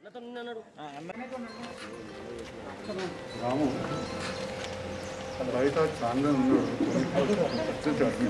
రాము బయట చాలా ఉన్నాడు వచ్చేసాడు.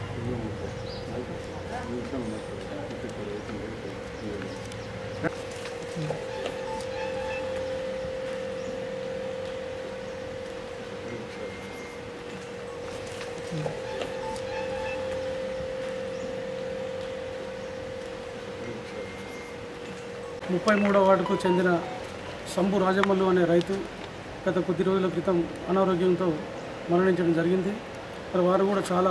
ముప్పై మూడవ వార్డుకు చెందిన శంభు రాజమల్లు అనే రైతు గత కొద్ది రోజుల క్రితం అనారోగ్యంతో మరణించడం జరిగింది మరి వారు కూడా చాలా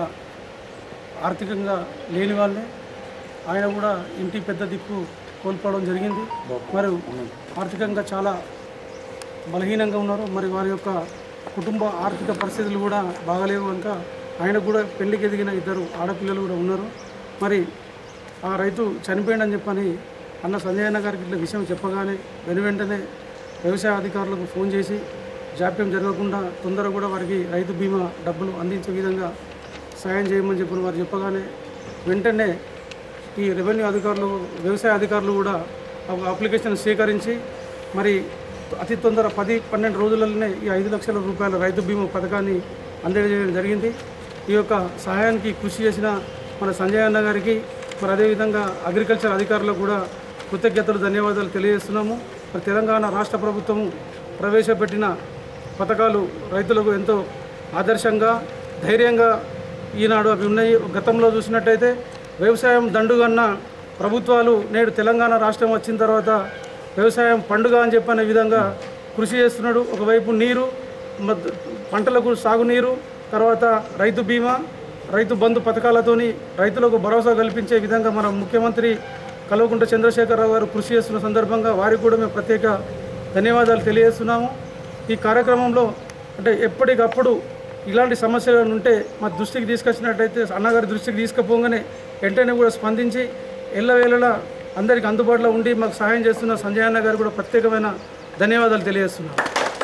ఆర్థికంగా లేని వాళ్ళే ఆయన కూడా ఇంటి పెద్ద దిక్కు కోల్పోవడం జరిగింది మరి ఆర్థికంగా చాలా బలహీనంగా ఉన్నారు మరి వారి యొక్క కుటుంబ ఆర్థిక పరిస్థితులు కూడా బాగలేవు కనుక ఆయన కూడా పెళ్లికి ఎదిగిన ఇద్దరు ఆడపిల్లలు కూడా ఉన్నారు మరి ఆ రైతు చనిపోయిండని చెప్పని అన్న సంజయ్ అన్న గారికి ఇట్లా విషయం చెప్పగానే వెను వెంటనే వ్యవసాయ అధికారులకు ఫోన్ చేసి జాప్యం జరగకుండా తొందరగా కూడా వారికి రైతు బీమా డబ్బులు అందించే విధంగా సాయం చేయమని చెప్పిన వారు చెప్పగానే వెంటనే ఈ రెవెన్యూ అధికారులు వ్యవసాయ అధికారులు కూడా ఆ అప్లికేషన్ స్వీకరించి మరి అతి తొందర పది పన్నెండు రోజులలోనే ఈ ఐదు లక్షల రూపాయల రైతు బీమా పథకాన్ని అందజేయడం జరిగింది ఈ యొక్క సహాయానికి కృషి చేసిన మన సంజయ్ అన్న గారికి మరి అదేవిధంగా అగ్రికల్చర్ అధికారులకు కూడా కృతజ్ఞతలు ధన్యవాదాలు తెలియజేస్తున్నాము మరి తెలంగాణ రాష్ట్ర ప్రభుత్వము ప్రవేశపెట్టిన పథకాలు రైతులకు ఎంతో ఆదర్శంగా ధైర్యంగా ఈనాడు అవి ఉన్నాయి గతంలో చూసినట్టయితే వ్యవసాయం దండుగన్న ప్రభుత్వాలు నేడు తెలంగాణ రాష్ట్రం వచ్చిన తర్వాత వ్యవసాయం పండుగ అని చెప్పనే విధంగా కృషి చేస్తున్నాడు ఒకవైపు నీరు మద్- పంటలకు సాగునీరు తర్వాత రైతు బీమా రైతు బంధు పథకాలతోని రైతులకు భరోసా కల్పించే విధంగా మన ముఖ్యమంత్రి కల్వకుంట్ల చంద్రశేఖరరావు గారు కృషి చేస్తున్న సందర్భంగా వారికి కూడా మేము ప్రత్యేక ధన్యవాదాలు తెలియజేస్తున్నాము ఈ కార్యక్రమంలో అంటే ఎప్పటికప్పుడు ఇలాంటి సమస్యలు ఉంటే మా దృష్టికి తీసుకొచ్చినట్టయితే అన్నగారి దృష్టికి తీసుకుపోగానే వెంటనే కూడా స్పందించి ఎల్లవేళలా అందరికీ అందుబాటులో ఉండి మాకు సహాయం చేస్తున్న సంజయ్ అన్న గారు కూడా ప్రత్యేకమైన ధన్యవాదాలు తెలియజేస్తున్నాను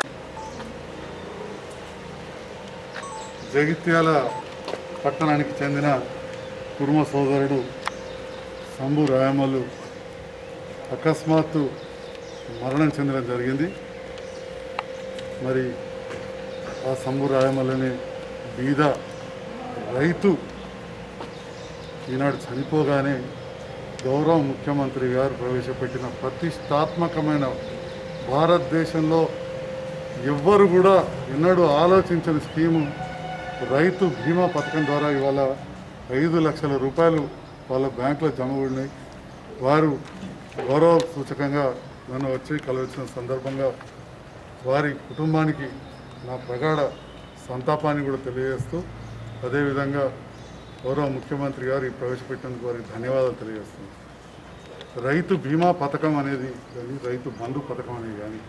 జగిత్యాల పట్టణానికి చెందిన కుర్మ సోదరుడు శంభు రాయమల్లు అకస్మాత్తు మరణం చెందడం జరిగింది మరి ఆ శంభు రాయమల్లుని బీద రైతు ఈనాడు చనిపోగానే గౌరవ ముఖ్యమంత్రి గారు ప్రవేశపెట్టిన ప్రతిష్టాత్మకమైన భారతదేశంలో ఎవ్వరు కూడా ఎన్నడూ ఆలోచించని స్కీము రైతు బీమా పథకం ద్వారా ఇవాళ ఐదు లక్షల రూపాయలు వాళ్ళ బ్యాంకులో జమ ఉన్నాయి వారు గౌరవ సూచకంగా నన్ను వచ్చి కలవచ్చిన సందర్భంగా వారి కుటుంబానికి నా ప్రగాఢ సంతాపాన్ని కూడా తెలియజేస్తూ అదేవిధంగా గౌరవ ముఖ్యమంత్రి గారు ఈ ప్రవేశపెట్టినందుకు వారికి ధన్యవాదాలు తెలియజేస్తున్నాను రైతు బీమా పథకం అనేది కానీ రైతు బంధు పథకం అనేది కానీ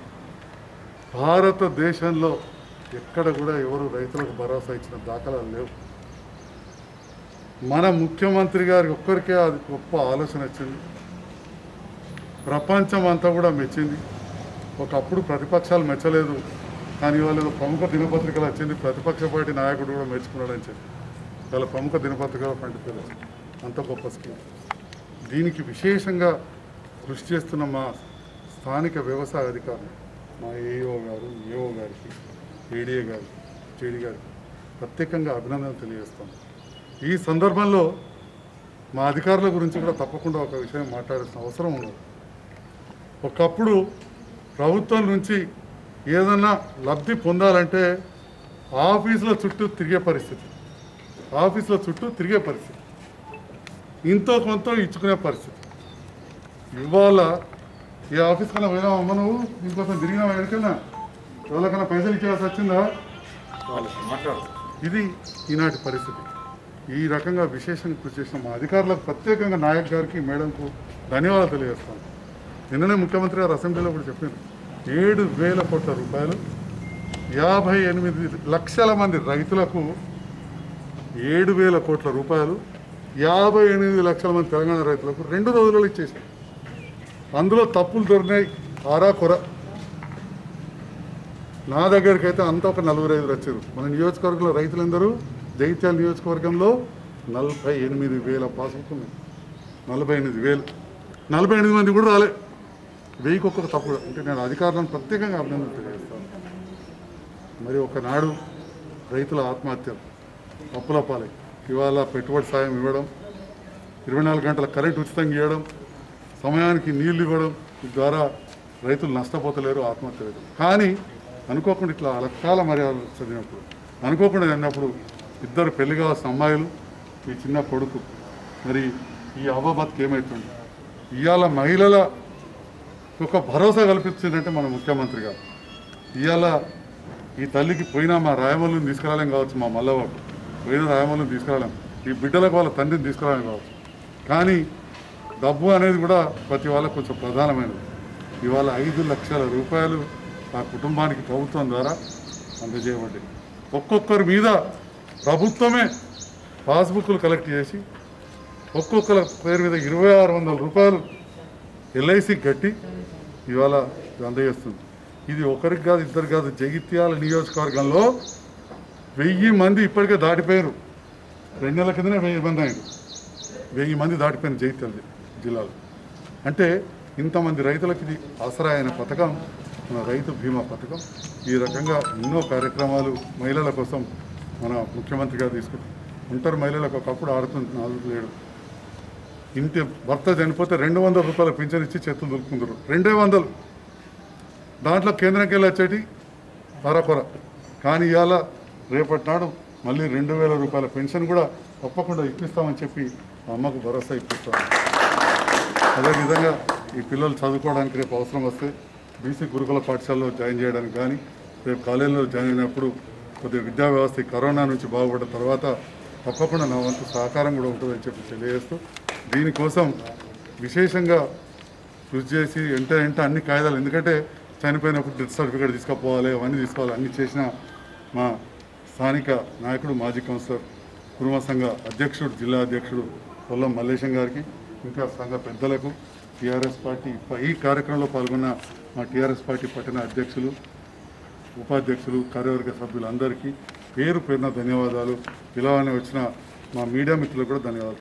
భారతదేశంలో ఎక్కడ కూడా ఎవరు రైతులకు భరోసా ఇచ్చిన దాఖలాలు లేవు మన ముఖ్యమంత్రి గారి ఒక్కరికే అది గొప్ప ఆలోచన వచ్చింది ప్రపంచం అంతా కూడా మెచ్చింది ఒకప్పుడు ప్రతిపక్షాలు మెచ్చలేదు కానీ వాళ్ళు ఏదో ప్రముఖ దినపత్రికలు వచ్చింది ప్రతిపక్ష పార్టీ నాయకుడు కూడా మెచ్చుకున్నాడని చెప్పి వాళ్ళ ప్రముఖ దినపత్రికల పండితులు అంత గొప్ప స్కీమ్ దీనికి విశేషంగా కృషి చేస్తున్న మా స్థానిక వ్యవసాయ అధికారులు మా ఏఈఓ గారు ఏఓ గారికి ఏడీఏ గారికి జేడీ గారికి ప్రత్యేకంగా అభినందనలు తెలియజేస్తాం ఈ సందర్భంలో మా అధికారుల గురించి కూడా తప్పకుండా ఒక విషయం మాట్లాడాల్సిన అవసరం ఉన్నది ఒకప్పుడు ప్రభుత్వం నుంచి ఏదన్నా లబ్ధి పొందాలంటే ఆఫీసుల చుట్టూ తిరిగే పరిస్థితి ఆఫీసుల చుట్టూ తిరిగే పరిస్థితి ఇంతో కొంత ఇచ్చుకునే పరిస్థితి ఇవాళ ఏ ఆఫీస్ కన్నా పోయినావా అమ్మ నువ్వు దీనికోసం తిరిగినావా ఎక్కడికైనా ఎవరికైనా పైసలు ఇచ్చేయాల్సి వచ్చిందా ఇది ఈనాటి పరిస్థితి ఈ రకంగా విశేషంగా కృషి చేసిన మా అధికారులకు ప్రత్యేకంగా నాయక్ గారికి మేడంకు ధన్యవాదాలు తెలియజేస్తాను నిన్ననే ముఖ్యమంత్రి గారు అసెంబ్లీలో కూడా చెప్పారు ఏడు వేల కోట్ల రూపాయలు యాభై ఎనిమిది లక్షల మంది రైతులకు ఏడు వేల కోట్ల రూపాయలు యాభై ఎనిమిది లక్షల మంది తెలంగాణ రైతులకు రెండు రోజులలో ఇచ్చేసారు అందులో తప్పులు దొరినాయి ఆరా కొర నా దగ్గరికి అయితే అంతా ఒక నలుగురు ఐదుగురు వచ్చారు మన నియోజకవర్గంలో రైతులందరూ జగిత్యాల నియోజకవర్గంలో నలభై ఎనిమిది వేల పాస్బుక్ ఉన్నాయి నలభై ఎనిమిది వేలు నలభై ఎనిమిది మంది కూడా రాలే వెయ్యికి ఒక్కొక్క తప్పు అంటే నేను అధికారులను ప్రత్యేకంగా అభినందన తెలియజేస్తాను మరి ఒకనాడు రైతుల ఆత్మహత్యలు అప్పుల పాలై ఇవాళ పెట్టుబడి సాయం ఇవ్వడం ఇరవై నాలుగు గంటల కరెంట్ ఉచితంగా ఇవ్వడం సమయానికి నీళ్లు ఇవ్వడం ద్వారా రైతులు నష్టపోతలేరు ఆత్మహత్య లేదు కానీ అనుకోకుండా ఇట్లా అలకాల మర్యాదలు చదివినప్పుడు అనుకోకుండా అన్నప్పుడు ఇద్దరు పెళ్లి కావాల్సిన అమ్మాయిలు ఈ చిన్న కొడుకు మరి ఈ అవ్వబతికి ఏమవుతుంది ఇవాళ మహిళల ఒక భరోసా కల్పించిందంటే మన ముఖ్యమంత్రి గారు ఇవాళ ఈ తల్లికి పోయినా మా రాయమల్లుని తీసుకురాలేం కావచ్చు మా మల్లవాడు పోయిన రాయమల్లుని తీసుకురాలేం ఈ బిడ్డలకు వాళ్ళ తండ్రిని తీసుకురాలేం కావచ్చు కానీ డబ్బు అనేది కూడా ప్రతి వాళ్ళకు కొంచెం ప్రధానమైనది ఇవాళ ఐదు లక్షల రూపాయలు ఆ కుటుంబానికి ప్రభుత్వం ద్వారా అందజేయబడ్డాయి ఒక్కొక్కరి మీద ప్రభుత్వమే పాస్బుక్లు కలెక్ట్ చేసి ఒక్కొక్కరి పేరు మీద ఇరవై ఆరు వందల రూపాయలు ఎల్ఐసి కట్టి ఇవాళ అందజేస్తుంది ఇది ఒకరికి కాదు ఇద్దరు కాదు జగిత్యాల నియోజకవర్గంలో వెయ్యి మంది ఇప్పటికే దాటిపోయారు రెండు నెలల కిందనే వెయ్యి మంది అయ్యారు వెయ్యి మంది దాటిపోయిన జగిత్యాల జి- జిల్లాలో అంటే ఇంతమంది రైతులకు ఇది ఆసరా అయిన పథకం మన రైతు బీమా పథకం ఈ రకంగా ఎన్నో కార్యక్రమాలు మహిళల కోసం మన ముఖ్యమంత్రి గారు తీసుకుంటారు ఒంటరి మహిళలకు ఒకప్పుడు ఆడుతుంది నాలుగు లేడు ఇంటి భర్త చనిపోతే రెండు వందల రూపాయల పింఛన్ ఇచ్చి చేతులు దులుపుకుంటారు రెండే వందలు దాంట్లో కేంద్రంకి వెళ్ళి వచ్చేటి పరకొర కానీ ఇవాళ రేపటి నాడు మళ్ళీ రెండు వేల రూపాయల పెన్షన్ కూడా తప్పకుండా ఇప్పిస్తామని చెప్పి ఆ అమ్మకు భరోసా ఇప్పిస్తాం అదేవిధంగా ఈ పిల్లలు చదువుకోవడానికి రేపు అవసరం వస్తే బీసీ గురుకుల పాఠశాలలో జాయిన్ చేయడానికి కానీ రేపు కాలేజీలో జాయిన్ అయినప్పుడు కొద్దిగా విద్యా వ్యవస్థ ఈ కరోనా నుంచి బాగుపడ్డ తర్వాత తప్పకుండా నా వంతు సహకారం కూడా ఉంటుందని చెప్పి తెలియజేస్తూ దీనికోసం విశేషంగా కృషి చేసి ఎంట ఎంట అన్ని కాయిదాలు ఎందుకంటే చనిపోయినప్పుడు డెత్ సర్టిఫికేట్ తీసుకుపోవాలి అవన్నీ తీసుకోవాలి అన్ని చేసిన మా స్థానిక నాయకుడు మాజీ కౌన్సిలర్ కుటుంబ సంఘ అధ్యక్షుడు జిల్లా అధ్యక్షుడు పొల్లం మల్లేశం గారికి ఇంకా సంఘ పెద్దలకు టీఆర్ఎస్ పార్టీ ప- ఈ కార్యక్రమంలో పాల్గొన్న మా టీఆర్ఎస్ పార్టీ పట్టణ అధ్యక్షులు ఉపాధ్యక్షులు కార్యవర్గ సభ్యులందరికీ పేరు పేరున ధన్యవాదాలు పిలవని వచ్చిన మా మీడియా మిత్రులకు కూడా ధన్యవాదాలు